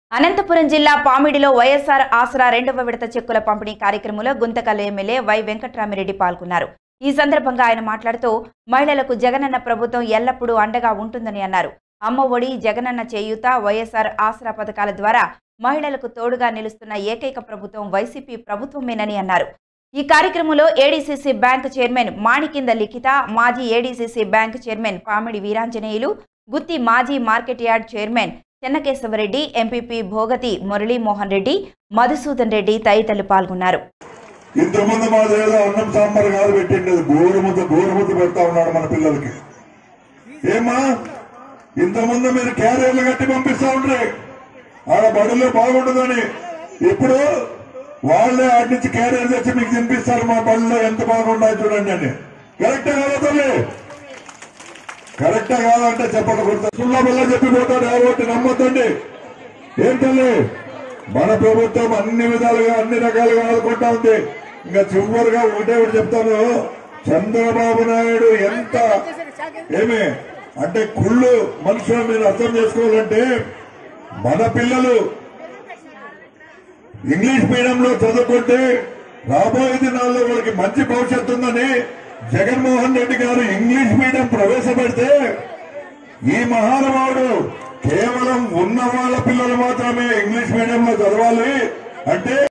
అనంతపురం జిల్లా పామిడిలో వైఎస్ఆర్ ఆసరా రెండవ విడత చెక్కుల పంపిణీ కార్యక్రమంలో గుంతకల్ ఎమ్మెల్యే వై వెంకట్రామిరెడ్డి పాల్గొన్నారు ఈ సందర్భంగా ఆయన మాట్లాడుతూ మహిళలకు జగనన్న ప్రభుత్వం ఎల్లప్పుడూ అండగా ఉంటుందని అన్నారు అమ్మ ఒడి జగనన్న చేయూత వైఎస్ఆర్ ఆసరా పథకాల ద్వారా మహిళలకు తోడుగా నిలుస్తున్న ఏకైక ప్రభుత్వం వైసీపీ ప్రభుత్వమేనని అన్నారు ఈ కార్యక్రమంలో ఏడీసీసీ బ్యాంక్ చైర్మన్ మాణికింద లిఖిత మాజీ ADCC bank chairman Pamidi Veeranjaneyulu Gooty మాజీ market yard chairman Chennakesava Reddy MPP Bhogathi Muralimohan Reddy Madhusudan Reddy తదితరులు పాల్గొన్నారు ఇంతకుముందు మా ఏదో అన్నం సాంబార్ కాదు పెట్టిండి అది గోరుముద్ద గోరుముద్ద పెడతా ఉన్నాడు మన పిల్లలకి ఏమా ఇంతకుముందు మీరు క్యారియర్లు కట్టి పంపిస్తా ఉండ్రి ఆడ బడుల్లో బాగుంటుందని ఇప్పుడు వాళ్ళే ఆడి నుంచి క్యారియర్ తెచ్చి మీకు తినిపిస్తారు మా బడుల్లో ఎంత బాగుండాలి చూడండి అని కరెక్టే కదా తల్లి కరెక్టే కాదంటే చెప్పండి కొడతా సుల్లా బల్ల చెప్పిపోతాడు కాబట్టి నమ్మొద్దండి ఏం తల్లి మన ప్రభుత్వం అన్ని విధాలుగా అన్ని రకాలుగా ఆదుకుంటా ఉంది ఇంకా చివరిగా ఒకటే ఒకటి చెప్తాను చంద్రబాబు నాయుడు ఎంత ఏమి అంటే కుళ్ళు మనుషులు మీరు అర్థం చేసుకోవాలంటే మన పిల్లలు ఇంగ్లీష్ మీడియంలో చదువుకుంటే రాబోయే దినాల్లో వాళ్ళకి మంచి భవిష్యత్తు ఉందని జగన్మోహన్ రెడ్డి గారు ఇంగ్లీష్ మీడియం ప్రవేశపెడితే ఈ మహానుభావుడు కేవలం ఉన్న వాళ్ళ పిల్లలు మాత్రమే ఇంగ్లీష్ మీడియంలో చదవాలి అంటే